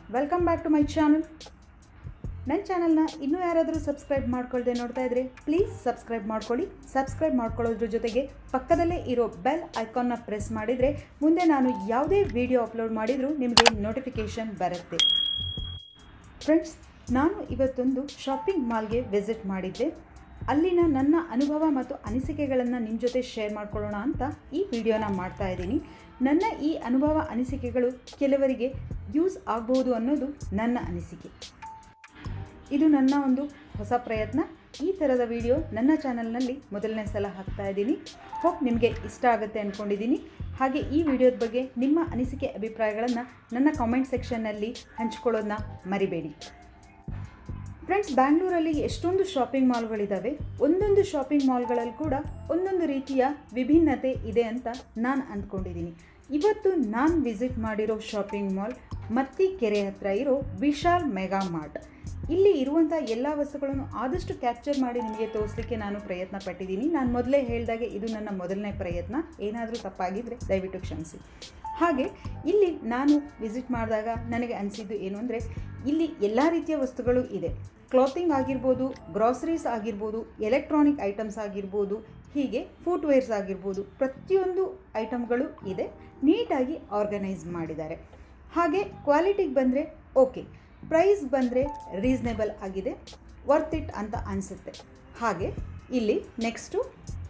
welcome back to my channel ನನ್ನ ಚಾನಲ್ನ ಇನ್ನೂ ಯಾರಾದರೂ ಸಬ್ಸ್ಕ್ರೈಬ್ ಮಾಡ್ಕೊಳ್ದೆ ನೋಡ್ತಾ ಇದ್ರೆ ಪ್ಲೀಸ್ ಸಬ್ಸ್ಕ್ರೈಬ್ ಮಾಡ್ಕೊಳ್ಳಿ ಸಬ್ಸ್ಕ್ರೈಬ್ ಮಾಡ್ಕೊಳ್ಳೋದ್ರ ಜೊತೆಗೆ ಪಕ್ಕದಲ್ಲೇ ಇರೋ ಬೆಲ್ ಐಕಾನ್ನ ಪ್ರೆಸ್ ಮಾಡಿದರೆ ಮುಂದೆ ನಾನು ಯಾವುದೇ ವಿಡಿಯೋ ಅಪ್ಲೋಡ್ ಮಾಡಿದರೂ ನಿಮಗೆ ನೋಟಿಫಿಕೇಷನ್ ಬರುತ್ತೆ ಫ್ರೆಂಡ್ಸ್ ನಾನು ಇವತ್ತೊಂದು ಶಾಪಿಂಗ್ ಮಾಲ್ಗೆ ವಿಸಿಟ್ ಮಾಡಿದ್ದೆ ಅಲ್ಲಿನ ನನ್ನ ಅನುಭವ ಮತ್ತು ಅನಿಸಿಕೆಗಳನ್ನು ನಿಮ್ಮ ಜೊತೆ ಶೇರ್ ಮಾಡ್ಕೊಳ್ಳೋಣ ಅಂತ ಈ ವಿಡಿಯೋನ ಮಾಡ್ತಾ ಇದ್ದೀನಿ ನನ್ನ ಈ ಅನುಭವ ಅನಿಸಿಕೆಗಳು ಕೆಲವರಿಗೆ ಯೂಸ್ ಆಗ್ಬೋದು ಅನ್ನೋದು ನನ್ನ ಅನಿಸಿಕೆ ಇದು ನನ್ನ ಒಂದು ಹೊಸ ಪ್ರಯತ್ನ ಈ ಥರದ ವಿಡಿಯೋ ನನ್ನ ಚಾನಲ್ನಲ್ಲಿ ಮೊದಲನೇ ಸಲ ಹಾಕ್ತಾ ಇದ್ದೀನಿ ಹೋಪ್ ನಿಮಗೆ ಇಷ್ಟ ಆಗುತ್ತೆ ಅಂದ್ಕೊಂಡಿದ್ದೀನಿ ಹಾಗೆ ಈ ವಿಡಿಯೋದ ಬಗ್ಗೆ ನಿಮ್ಮ ಅನಿಸಿಕೆ ಅಭಿಪ್ರಾಯಗಳನ್ನು ನನ್ನ ಕಾಮೆಂಟ್ ಸೆಕ್ಷನ್ನಲ್ಲಿ ಹಂಚ್ಕೊಳ್ಳೋದನ್ನ ಮರಿಬೇಡಿ ಫ್ರೆಂಡ್ಸ್ ಬ್ಯಾಂಗ್ಳೂರಲ್ಲಿ ಎಷ್ಟೊಂದು ಶಾಪಿಂಗ್ ಮಾಲ್ಗಳಿದ್ದಾವೆ ಒಂದೊಂದು ಶಾಪಿಂಗ್ ಮಾಲ್ಗಳಲ್ಲಿ ಕೂಡ ಒಂದೊಂದು ರೀತಿಯ ವಿಭಿನ್ನತೆ ಇದೆ ಅಂತ ನಾನು ಅಂದ್ಕೊಂಡಿದ್ದೀನಿ ಇವತ್ತು ನಾನು ವಿಸಿಟ್ ಮಾಡಿರೋ ಶಾಪಿಂಗ್ ಮಾಲ್ ಮತ್ತಿ ಕೆರೆ ಹತ್ರ ಇರೋ ವಿಶಾಲ್ ಮೆಗಾ ಮಾರ್ಟ್ ಇಲ್ಲಿ ಇರುವಂಥ ಎಲ್ಲ ವಸ್ತುಗಳನ್ನು ಆದಷ್ಟು ಕ್ಯಾಪ್ಚರ್ ಮಾಡಿ ನಿಮಗೆ ತೋರಿಸಲಿಕ್ಕೆ ನಾನು ಪ್ರಯತ್ನ ಪಟ್ಟಿದ್ದೀನಿ ನಾನು ಮೊದಲೇ ಹೇಳಿದಾಗೆ ಇದು ನನ್ನ ಮೊದಲನೇ ಪ್ರಯತ್ನ ಏನಾದರೂ ತಪ್ಪಾಗಿದ್ದರೆ ದಯವಿಟ್ಟು ಕ್ಷಮಿಸಿ ಹಾಗೆ ಇಲ್ಲಿ ನಾನು ವಿಸಿಟ್ ಮಾಡಿದಾಗ ನನಗೆ ಅನಿಸಿದ್ದು ಏನು ಅಂದರೆ ಇಲ್ಲಿ ಎಲ್ಲ ರೀತಿಯ ವಸ್ತುಗಳು ಇದೆ ಕ್ಲಾತಿಂಗ್ ಆಗಿರ್ಬೋದು ಗ್ರಾಸರೀಸ್ ಆಗಿರ್ಬೋದು ಎಲೆಕ್ಟ್ರಾನಿಕ್ ಐಟಮ್ಸ್ ಆಗಿರ್ಬೋದು ಹೀಗೆ ಫುಟ್ವೇರ್ಸ್ ಆಗಿರ್ಬೋದು ಪ್ರತಿಯೊಂದು ಐಟಮ್ಗಳು ಇದೆ ನೀಟಾಗಿ ಆರ್ಗನೈಸ್ ಮಾಡಿದ್ದಾರೆ ಹಾಗೆ ಕ್ವಾಲಿಟಿಗೆ ಬಂದರೆ ಓಕೆ ಪ್ರೈಸ್ ಬಂದರೆ ರೀಸ್ನೇಬಲ್ ಆಗಿದೆ ವರ್ತ್ ಇಟ್ ಅಂತ ಅನಿಸುತ್ತೆ ಹಾಗೆ ಇಲ್ಲಿ ನೆಕ್ಸ್ಟು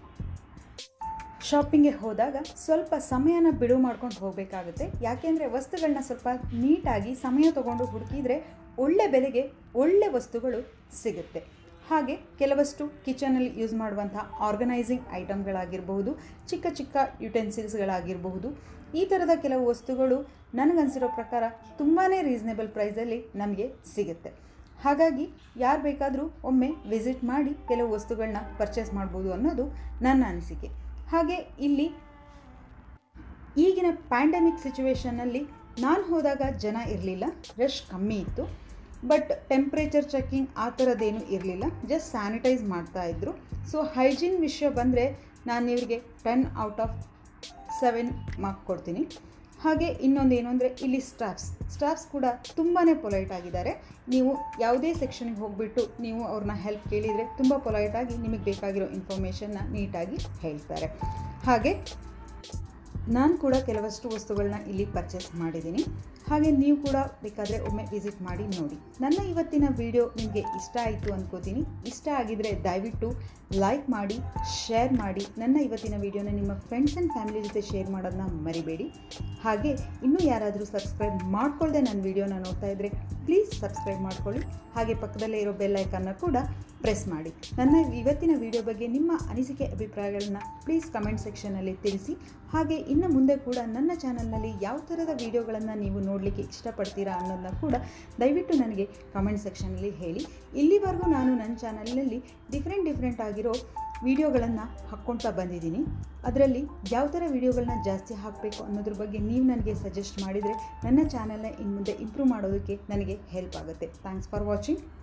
ಶಾಪಿಂಗ್ಗೆ ಹೋದಾಗ ಸ್ವಲ್ಪ ಸಮಯನ ಬಿಡುವು ಮಾಡ್ಕೊಂಡು ಹೋಗಬೇಕಾಗುತ್ತೆ ಯಾಕೆಂದರೆ ವಸ್ತುಗಳನ್ನ ಸ್ವಲ್ಪ ನೀಟಾಗಿ ಸಮಯ ತಗೊಂಡು ಹುಡುಕಿದರೆ ಒಳ್ಳೆ ಬೆಲೆಗೆ ಒಳ್ಳೆ ವಸ್ತುಗಳು ಸಿಗುತ್ತೆ ಹಾಗೆ ಕೆಲವಷ್ಟು ಕಿಚನಲ್ಲಿ ಯೂಸ್ ಮಾಡುವಂಥ ಆರ್ಗನೈಸಿಂಗ್ ಐಟಮ್ಗಳಾಗಿರಬಹುದು ಚಿಕ್ಕ ಚಿಕ್ಕ ಯುಟೆನ್ಸಿಲ್ಸ್ಗಳಾಗಿರಬಹುದು ಈ ಥರದ ಕೆಲವು ವಸ್ತುಗಳು ನನಗನ್ಸಿರೋ ಪ್ರಕಾರ ತುಂಬಾ ರೀಸನೇಬಲ್ ಪ್ರೈಸಲ್ಲಿ ನಮಗೆ ಸಿಗುತ್ತೆ ಹಾಗಾಗಿ ಯಾರು ಬೇಕಾದರೂ ಒಮ್ಮೆ ವಿಸಿಟ್ ಮಾಡಿ ಕೆಲವು ವಸ್ತುಗಳನ್ನ ಪರ್ಚೇಸ್ ಮಾಡ್ಬೋದು ಅನ್ನೋದು ನನ್ನ ಅನಿಸಿಕೆ ಹಾಗೆ ಇಲ್ಲಿ ಈಗಿನ ಪ್ಯಾಂಡಮಿಕ್ ಸಿಚುವೇಷನ್ನಲ್ಲಿ ನಾನು ಹೋದಾಗ ಜನ ಇರಲಿಲ್ಲ ರಶ್ ಕಮ್ಮಿ ಇತ್ತು ಬಟ್ ಟೆಂಪ್ರೇಚರ್ ಚೆಕ್ಕಿಂಗ್ ಆ ಥರದ್ದೇನೂ ಇರಲಿಲ್ಲ ಜಸ್ಟ್ ಸ್ಯಾನಿಟೈಸ್ ಮಾಡ್ತಾಯಿದ್ರು ಸೊ ಹೈಜೀನ್ ವಿಷಯ ಬಂದರೆ ನಾನು ಇವರಿಗೆ ten out of seven mark ಕೊಡ್ತೀನಿ ಹಾಗೆ ಇನ್ನೊಂದು ಏನು ಅಂದರೆ ಇಲ್ಲಿ ಸ್ಟಾಫ್ಸ್ ಸ್ಟಾಫ್ಸ್ ಕೂಡ ತುಂಬಾ ಪೊಲೈಟ್ ಆಗಿದ್ದಾರೆ ನೀವು ಯಾವುದೇ ಸೆಕ್ಷನ್ಗೆ ಹೋಗಿಬಿಟ್ಟು ನೀವು ಅವ್ರನ್ನ ಹೆಲ್ಪ್ ಕೇಳಿದರೆ ತುಂಬ ಪೊಲೈಟಾಗಿ ನಿಮಗೆ ಬೇಕಾಗಿರೋ ಇನ್ಫಾರ್ಮೇಷನ್ನ ನೀಟಾಗಿ ಹೇಳ್ತಾರೆ ಹಾಗೆ ನಾನು ಕೂಡ ಕೆಲವಷ್ಟು ವಸ್ತುಗಳನ್ನ ಇಲ್ಲಿ ಪರ್ಚೇಸ್ ಮಾಡಿದ್ದೀನಿ ಹಾಗೆ ನೀವು ಕೂಡ ಬೇಕಾದರೆ ಒಮ್ಮೆ ವಿಸಿಟ್ ಮಾಡಿ ನೋಡಿ ನನ್ನ ಇವತ್ತಿನ ವಿಡಿಯೋ ನಿಮಗೆ ಇಷ್ಟ ಆಯಿತು ಅಂದ್ಕೋತೀನಿ ಇಷ್ಟ ಆಗಿದರೆ ದಯವಿಟ್ಟು ಲೈಕ್ ಮಾಡಿ ಶೇರ್ ಮಾಡಿ ನನ್ನ ಇವತ್ತಿನ ವಿಡಿಯೋನ ನಿಮ್ಮ ಫ್ರೆಂಡ್ಸ್ ಆ್ಯಂಡ್ ಫ್ಯಾಮಿಲಿ ಜೊತೆ ಶೇರ್ ಮಾಡೋದನ್ನ ಮರಿಬೇಡಿ ಹಾಗೆ ಇನ್ನೂ ಯಾರಾದರೂ ಸಬ್ಸ್ಕ್ರೈಬ್ ಮಾಡ್ಕೊಳ್ಳದೆ ನನ್ನ ವಿಡಿಯೋನ ನೋಡ್ತಾ ಇದ್ದರೆ ಪ್ಲೀಸ್ ಸಬ್ಸ್ಕ್ರೈಬ್ ಮಾಡ್ಕೊಳ್ಳಿ ಹಾಗೆ ಪಕ್ಕದಲ್ಲೇ ಇರೋ ಬೆಲ್ ಐಕನ್ನ ಕೂಡ ಪ್ರೆಸ್ ಮಾಡಿ ನನ್ನ ಇವತ್ತಿನ ವಿಡಿಯೋ ಬಗ್ಗೆ ನಿಮ್ಮ ಅನಿಸಿಕೆ ಅಭಿಪ್ರಾಯಗಳನ್ನ ಪ್ಲೀಸ್ ಕಮೆಂಟ್ ಸೆಕ್ಷನಲ್ಲಿ ತಿಳಿಸಿ ಹಾಗೆ ಇನ್ನು ಮುಂದೆ ಕೂಡ ನನ್ನ ಚಾನಲ್ನಲ್ಲಿ ಯಾವ ಥರದ ವಿಡಿಯೋಗಳನ್ನು ನೀವು ನೋಡಲಿಕ್ಕೆ ಇಷ್ಟಪಡ್ತೀರಾ ಅನ್ನೋದನ್ನ ಕೂಡ ದಯವಿಟ್ಟು ನನಗೆ ಕಮೆಂಟ್ ಸೆಕ್ಷನಲ್ಲಿ ಹೇಳಿ ಇಲ್ಲಿವರೆಗೂ ನಾನು ನನ್ನ ಚಾನಲ್ನಲ್ಲಿ ಡಿಫ್ರೆಂಟ್ ಡಿಫ್ರೆಂಟ್ ಆಗಿರೋ ವಿಡಿಯೋಗಳನ್ನು ಹಾಕ್ಕೊಳ್ತಾ ಬಂದಿದ್ದೀನಿ ಅದರಲ್ಲಿ ಯಾವ ಥರ ವಿಡಿಯೋಗಳನ್ನ ಜಾಸ್ತಿ ಹಾಕಬೇಕು ಅನ್ನೋದ್ರ ಬಗ್ಗೆ ನೀವು ನನಗೆ ಸಜೆಸ್ಟ್ ಮಾಡಿದರೆ ನನ್ನ ಚಾನಲ್ನ ಇನ್ನು ಮುಂದೆ ಇಂಪ್ರೂವ್ ಮಾಡೋದಕ್ಕೆ ನನಗೆ ಹೆಲ್ಪ್ ಆಗುತ್ತೆ ಥ್ಯಾಂಕ್ಸ್ ಫಾರ್ ವಾಚಿಂಗ್